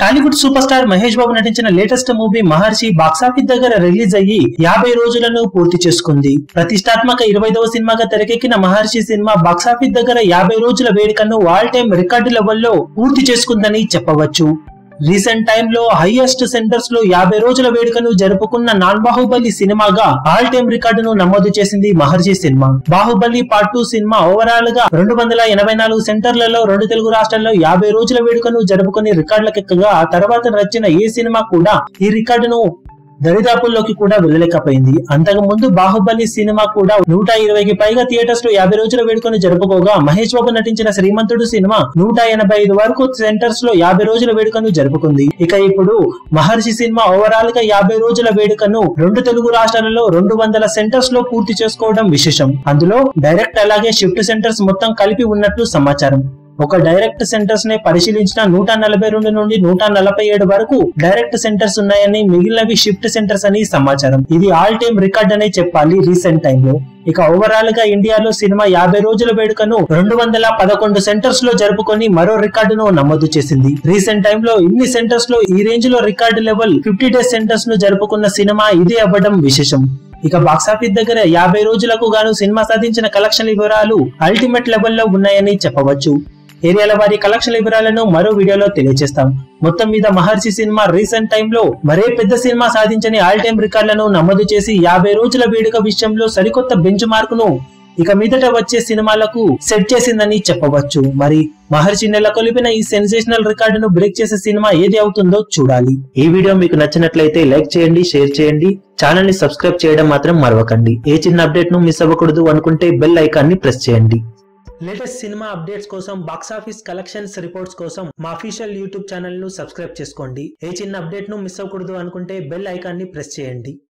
Tollywood super star Mahesh Babu నటించిన latest movie Maharshi box office దగ్గర release అయ్యి యాభై రోజులను పూర్తి చేసుకుంది ప్రతిష్టాత్మక ఇరవైదవ సినిమాగా తెరకెక్కిన మహర్షి సినిమా బాక్సాఫీస్ దగ్గర యాభై రోజుల వేడుకను ఆల్ టైమ్ రికార్డు లెవెల్లో పూర్తి చేసుకుందని చెప్పవచ్చు రీసెంట్ టైమ్ లో హైయెస్ట్ సెంటర్స్ లో యాభై రోజుల వేడుకను జరుపుకున్న నాన్ బాహుబలి సినిమాగా ఆల్ టైమ్ రికార్డును నమోదు చేసింది Maharshi cinema Baahubali part two cinema overall గా రెండు వందల ఎనభై నాలుగు సెంటర్లలో రెండు తెలుగు రాష్ట్రాల్లో యాభై రోజుల వేడుకను జరుపుకుని రికార్డులకెక్కగా ఆ తర్వాత నచ్చిన ఏ సినిమా కూడా ఈ రికార్డును దరిదాపుల్లోకి కూడా వెళ్ళలేకపోయింది అంతకు ముందు బాహుబలి సినిమా కూడా నూట ఇరవైకి పైగా థియేటర్స్ లో యాభై రోజుల వేడుకను జరుపుకోగా మహేష్ బాబు నటించిన శ్రీమంతుడు సినిమా నూట ఎనభై ఐదు వరకు సెంటర్స్ లో యాభై రోజుల వేడుకను జరుపుకుంది ఇక ఇప్పుడు మహర్షి సినిమా ఓవరాల్ గా యాభై రోజుల వేడుకను రెండు తెలుగు రాష్ట్రాలలో రెండు వందల సెంటర్స్ లో పూర్తి చేసుకోవడం విశేషం అందులో డైరెక్ట్ అలాగే షిఫ్ట్ సెంటర్స్ మొత్తం కలిపి ఉన్నట్లు సమాచారం ఒక డైరెక్ట్ సెంటర్స్ ని పరిశీలించిన నూట నలభై రెండు నుండి నూట నలభై ఏడు వరకు డైరెక్ట్ సెంటర్స్ ఉన్నాయని మిగిలినవి షిఫ్ట్ సెంటర్స్ అని సమాచారం ఇది ఆల్ టైమ్ రికార్డ్ అనే చెప్పాలి రీసెంట్ టైమ్ లో ఇక ఓవరాల్ గా ఇండియాలో సినిమా యాభై రోజుల వేడుకను రెండు వందల పదకొండు సెంటర్స్ లో జరుపుకొని మరో రికార్డును నమోదు చేసింది రీసెంట్ టైమ్ లో ఇన్ని సెంటర్స్ లో ఈ రేంజ్ లో record level fifty days centres ను జరుపుకున్న సినిమా ఇదే అవ్వడం విశేషం ఇక బాక్సాఫీస్ దగ్గర యాభై రోజులకు గాను సినిమా సాధించిన కలెక్షన్ వివరాలు అల్టిమేట్ లెవెల్లో ఉన్నాయని చెప్పవచ్చు ఏరియాల వారి కలెక్షన్ వివరాలను మరో వీడియోలో తెలియజేస్తాం మొత్తం మీద మహర్షి సినిమా రీసెంట్ టైమ్ లో మరే పెద్ద సినిమా సాధించని ఆల్ టైమ్ రికార్డులను నమోదు చేసి యాభై రోజుల వేడుక విషయంలో సరికొత్త బెంచ్ మార్క్ ను ఇక మీదట వచ్చే సినిమాలకు సెట్ చేసిందని చెప్పవచ్చు మరి మహర్షి నెలకొల్పిన ఈ సెన్సేషనల్ రికార్డును బ్రేక్ చేసే సినిమా ఏది అవుతుందో చూడాలి ఈ వీడియో మీకు నచ్చినట్లయితే లైక్ చేయండి షేర్ చేయండి ఛానల్ ని సబ్స్క్రైబ్ చేయడం మాత్రం మరవకండి ఏ చిన్న అప్డేట్ ను మిస్ అవ్వకూడదు అనుకుంటే బెల్ ఐకాన్ ని ప్రెస్ చేయండి లేటెస్ట్ సినిమా అప్డేట్స్ కోసం బాక్సాఫీస్ కలెక్షన్స్ రిపోర్ట్స్ కోసం మా అఫీషియల్ యూట్యూబ్ ఛానల్ ను సబ్స్క్రైబ్ చేసుకోండి ఏ చిన్న అప్డేట్ ను మిస్ అవ్వకూడదు అనుకుంటే బెల్ ఐకాన్ ని ప్రెస్ చేయండి